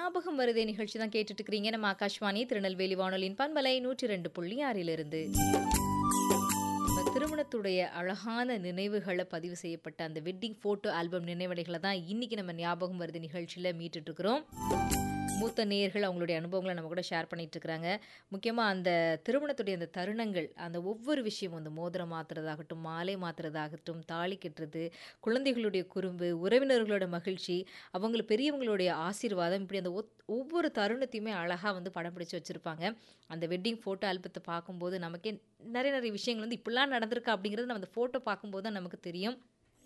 ஞாபகம் வருதே நிகழ்ச்சி தான் கேட்டுட்டு இருக்கிறீங்க நம்ம ஆகாஷ்வாணி திருநெல்வேலி வானொலியின் பண்பலை நூற்றி ரெண்டு புள்ளி ஆறிலிருந்து நம்ம திருமணத்துடைய அழகான நினைவுகளை பதிவு செய்யப்பட்ட அந்த வெட்டிங் ஃபோட்டோ ஆல்பம் நினைவலைகளை தான் இன்னைக்கு நம்ம ஞாபகம் வருது நிகழ்ச்சியில் மீட்டுட்டு இருக்கிறோம் மூத்த நேயர்கள் அவங்களுடைய அனுபவங்களை நம்ம கூட ஷேர் பண்ணிட்டு இருக்கிறாங்க முக்கியமாக அந்த திருமணத்துடைய அந்த தருணங்கள் அந்த ஒவ்வொரு விஷயமும் அந்த மோதிரம் மாத்துறதாகட்டும் மாலை மாத்துறதாகட்டும் தாலி கட்டுறது குழந்தைகளுடைய குறும்பு உறவினர்களோட மகிழ்ச்சி அவங்க பெரியவங்களுடைய ஆசீர்வாதம் இப்படி அந்த ஒத்- ஒவ்வொரு தருணத்தையுமே அழகாக வந்து படம் பிடிச்சு வச்சுருப்பாங்க அந்த வெட்டிங் ஃபோட்டோ ஆல்பத்தை பார்க்கும்போது நமக்கே நிறைய நிறைய விஷயங்கள் வந்து இப்படிலாம் நடந்திருக்கா அப்படிங்கிறது நம்ம அந்த ஃபோட்டோ பார்க்கும்போது தான் நமக்கு தெரியும்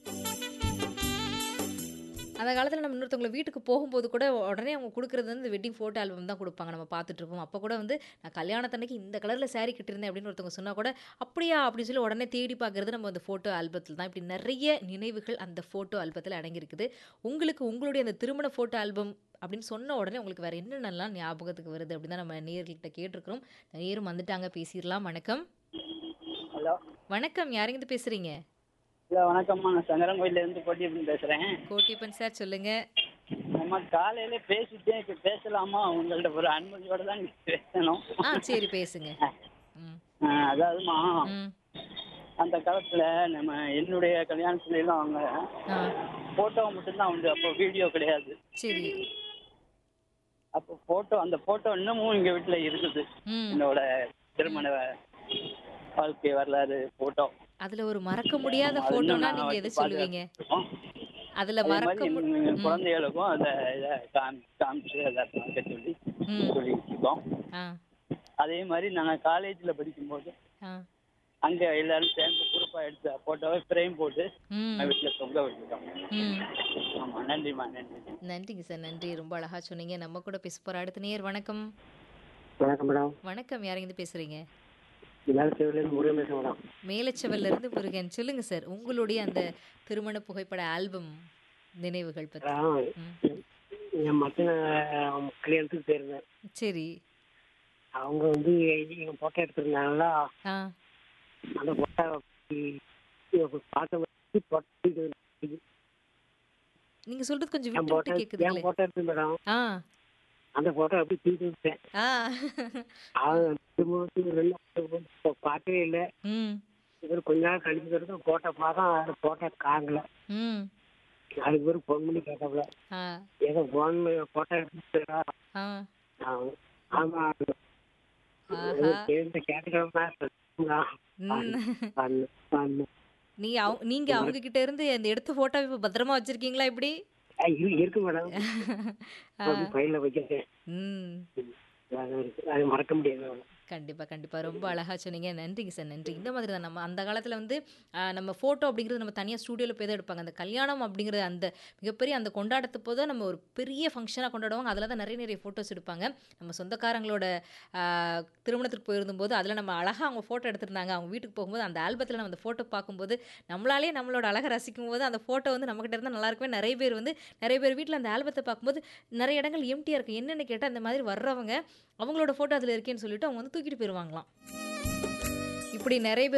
அந்த காலத்தில் நம்ம இன்னொருத்தவங்களை வீட்டுக்கு போகும்போது கூட உடனே அவங்க கொடுக்குறது வந்து இந்த வெட்டிங் ஃபோட்டோ ஆல்பம் தான் கொடுப்பாங்க நம்ம பார்த்துட்டு இருப்போம் அப்போ கூட வந்து நான் கல்யாணத்தன்னைக்கு இந்த கலரில் saree கட்டியிருந்தேன் அப்படின்னு ஒருத்தவங்க சொன்னால் கூட அப்படியா அப்படின்னு சொல்லி உடனே தேடி பார்க்குறது நம்ம அந்த ஃபோட்டோ ஆல்பத்தில் தான் இப்படி நிறைய நினைவுகள் அந்த ஃபோட்டோ ஆல்பத்தில் அடங்கியிருக்குது உங்களுக்கு உங்களுடைய அந்த திருமண ஃபோட்டோ ஆல்பம் அப்படின்னு சொன்ன உடனே உங்களுக்கு வேறு என்னென்னலாம் ஞாபகத்துக்கு வருது அப்படின்னு தான் நம்ம நேயர்கள்கிட்ட கேட்டிருக்கிறோம் நேரும் வந்துட்டாங்க பேசிடலாம் வணக்கம் ஹலோ வணக்கம் யாருங்கிட்ட பேசுகிறீங்க ஹலோ வணக்கம்மா நான் சங்கரன் கோயிலேருந்து போட்டி அப்படின்னு பேசுகிறேன் கோட்டியப்பன் சார் சொல்லுங்கள் நம்ம காலையில பேசிட்டேன் இப்போ பேசலாமா உங்கள்ட்ட ஒரு அனுமதியோட தான் நீங்க பேசணும் ஆ சரி பேசுங்க ம் ஆ, அதாவதுமா ம் அந்த காலத்துல நம்ம என்னுடைய கல்யாணத்துல எல்லாம் அவங்க ஆ போட்டோ மட்டும்தான் உண்டு அப்போ வீடியோ கிடையாது சரி அப்போ போட்டோ அந்த போட்டோ இன்னமும் எங்க வீட்டுல இருக்குது ம் என்னோட திருமண வாழ்க்கை வரலாறு போட்டோ அதுல ஒரு மறக்க முடியாத போட்டோனா நீங்க எதை சொல்லுவீங்க அதுல அதே மறக்க மாதிரி மு- எங்க குழந்தைகளுக்கும் அதை இதை காமி காமிச்சு அதை பார்க்க சொல்லி ம். சொல்லிட்டு இருக்கோம் ஆ அதே மாதிரி நாங்க காலேஜ்ல படிக்கும்போது ஆ அங்க எல்லாரும் சேர்ந்து குரூப்பா எடுத்த போட்டோவை ஃப்ரேம் போட்டு ம் வீட்டுல தொங்க விட்டுருக்கோம் ம் ஆமா நன்றிம்மா நன்றி நன்றிங்க சார் நன்றி ரொம்ப அழகா சொன்னீங்க நம்ம கூட பேச போற அடுத்த நேர் வணக்கம் வணக்கம் மேடம் வணக்கம் யாருங்க பேசுறீங்க எல்லாரும் சேவையிலேருந்து முருகன் பேசுகிறேன் மேடம் மேலச்சவல்ல இருந்து முருகன் சொல்லுங்க சார் உங்களுடைய அந்த திருமண புகைப்பட ஆல்பம் நினைவுகள் பத்தி அதான் ம். என் மச்சனை கல்யாணத்துக்கு போயிருந்தேன் சரி அவங்க வந்து எங்கள் ஃபோட்டோ எடுத்திருந்தாங்களா ஆ அந்த ஃபோட்டோ பார்க்க போட்டோ நீங்க சொல்றது கொஞ்சம் என் விட்டு ஃபோட்டோ விட்டு கேக்குதுங்களே என் ஃபோட்டோ எடுத்து மேடம் ஆ அந்த ஃபோட்டோ அப்படி தூக்கி விட்டேன் ஆ அவன் திருமணத்துக்கு ரெண்டு மாசம் பார்க்கவே இல்லை ம் இவர் கொஞ்ச நாள் கழிச்சு வரைக்கும் ஃபோட்டோ பார்த்தா அந்த ஃபோட்டோ காங்கல ம் அதுக்கு பிறகு ஃபோன் பண்ணி கேட்டாப்புல ஆ ஏதோ ஃபோன் ஃபோட்டோ எடுத்துட்டா ஆ ஆமா ஆஹா கேட்டு கேட்டுக்கிறோம்னா ம் பண்ணு பண்ணு நீ அவங்க நீங்க அவங்க கிட்ட இருந்து அந்த எடுத்த போட்டோ இப்ப பத்திரமா வச்சிருக்கீங்களா இப்படி ஆ, இரு- இருக்கு மேடம் ஆ. ஃபைல்ல வச்சிருக்கேன் ம் அது இருக்கு. அது மறக்க முடியாது மேடம். கண்டிப்பா கண்டிப்பா ரொம்ப அழகா சொன்னீங்க நன்றிங்க சார் நன்றி இந்த மாதிரி தான் நம்ம அந்த காலத்துல வந்து ஆ, நம்ம போட்டோ அப்படிங்கிறது நம்ம தனியா ஸ்டூடியோல போய் தான் எடுப்பாங்க அந்த கல்யாணம் அப்படிங்கிறது அந்த மிகப்பெரிய அந்த கொண்டாட்டத்து போது நம்ம ஒரு பெரிய ஃபங்க்ஷனாக கொண்டாடுவாங்க அதில் தான் நிறைய நிறைய ஃபோட்டோஸ் எடுப்பாங்க நம்ம சொந்தக்காரங்களோட ஆ, திருமணத்துக்கு போயிருந்தபோது அதில் நம்ம அழகாக அவங்க ஃபோட்டோ எடுத்திருந்தாங்க அவங்க வீட்டுக்கு போகும்போது அந்த ஆல்பத்தில் நம்ம அந்த ஃபோட்டோ பார்க்கும்போது நம்மளாலே நம்மளோட அழகை ரசிக்கும் போது அந்த ஃபோட்டோ வந்து நம்மகிட்ட இருந்தால் நல்லா இருக்குமே நிறைய பேர் வந்து நிறைய பேர் வீட்டில் அந்த ஆல்பத்தை பார்க்கும்போது நிறைய இடங்கள் எம்டியாக இருக்கும் என்னென்னு கேட்டால் இந்த மாதிரி வர்றவங்க அவங்களோட ஃபோட்டோ அதில் இருக்கேன்னு சொல்லிட்டு அவங்க வந்து தூக்கிட்டு போயிடுவாங்களாம் இப்படி நிறைய பேர்